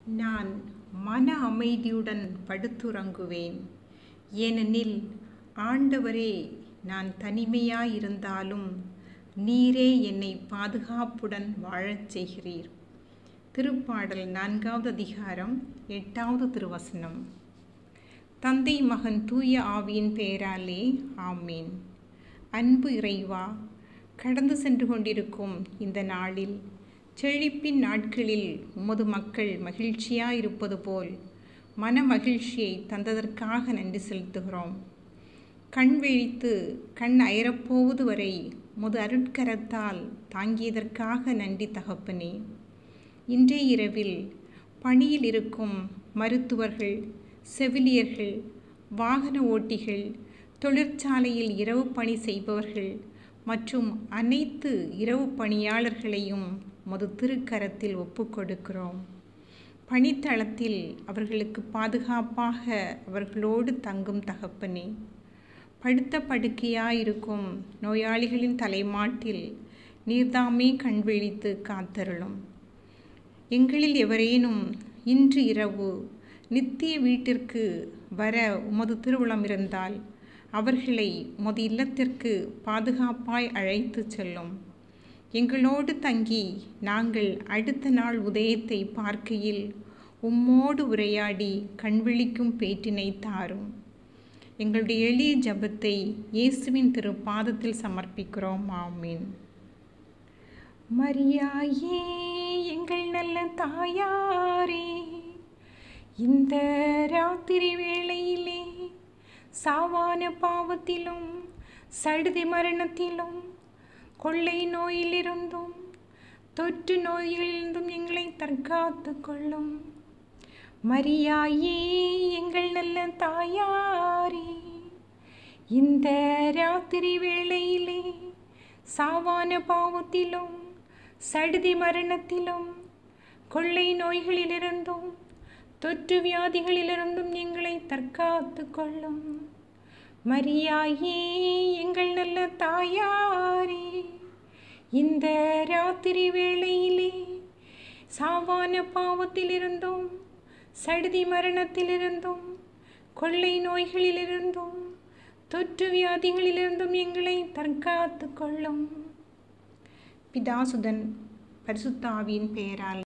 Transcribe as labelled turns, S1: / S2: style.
S1: நான் மன அமைதியுடன் படுத்துறங்குவேன் ஏனெனில் ஆண்டவரே நான் தனிமையாயிருந்தாலும் நீரே என்னை பாதுகாப்புடன் வாழச் செய்கிறீர் திருப்பாடல் நான்காவது அதிகாரம் எட்டாவது திருவசனம் தந்தை மகன் தூய ஆவியின் பெயராலே ஆமீன் அன்பு இறைவா கடந்து சென்று கொண்டிருக்கும் இந்த நாளில் செழிப்பின் நாட்களில் உமது மக்கள் மகிழ்ச்சியாயிருப்பது போல் மன மகிழ்ச்சியை தந்ததற்காக நன்றி செலுத்துகிறோம் கண் விழித்து கண் அயரப்போவது வரை உமது அருட்கரத்தால் தாங்கியதற்காக நன்றி தகப்பனே இன்றைய இரவில் பணியில் இருக்கும் மருத்துவர்கள் செவிலியர்கள் வாகன ஓட்டிகள் தொழிற்சாலையில் இரவு பணி செய்பவர்கள் மற்றும் அனைத்து இரவு பணியாளர்களையும் மது திருக்கரத்தில் ஒப்புக்கொடுக்கிறோம் பணித்தளத்தில் அவர்களுக்கு பாதுகாப்பாக அவர்களோடு தங்கும் தகப்பனே படுத்த படுக்கையாயிருக்கும் நோயாளிகளின் தலைமாட்டில் நீர்தாமே கண் விழித்து காத்தருளும் எங்களில் எவரேனும் இன்று இரவு நித்திய வீட்டிற்கு வர உமது திருவுளம் இருந்தால் அவர்களை உமது இல்லத்திற்கு பாதுகாப்பாய் அழைத்து செல்லும் எங்களோடு தங்கி நாங்கள் அடுத்த நாள் உதயத்தை பார்க்கையில் உம்மோடு உரையாடி கண்விழிக்கும் பேட்டினை தாரும் எங்களுடைய எளிய ஜபத்தை இயேசுவின் திரு பாதத்தில் சமர்ப்பிக்கிறோம் ஆமீன் மரியாயே எங்கள் நல்ல தாயாரே இந்த ராத்திரி வேளையிலே சாவான பாவத்திலும் சடுதி மரணத்திலும் கொள்ளை நோயிலிருந்தும் தொற்று நோய்களிலிருந்தும் எங்களை தற்காத்து கொள்ளும் மரியாயே எங்கள் நல்ல தாயாரே இந்த ராத்திரி வேளையிலே சாவான பாவத்திலும் சடுதி மரணத்திலும் கொள்ளை நோய்களிலிருந்தும் தொற்று வியாதிகளிலிருந்தும் எங்களை தற்காத்து கொள்ளும் மரியாயே எங்கள் நல்ல தாயாரே இந்த ராத்திரி வேளையிலே சாவான பாவத்திலிருந்தும் சடுதி மரணத்திலிருந்தும் கொள்ளை நோய்களிலிருந்தும் தொற்று வியாதிகளிலிருந்தும் எங்களை தற்காத்து கொள்ளும் பிதாசுதன் பரிசுத்தாவின் பெயரால்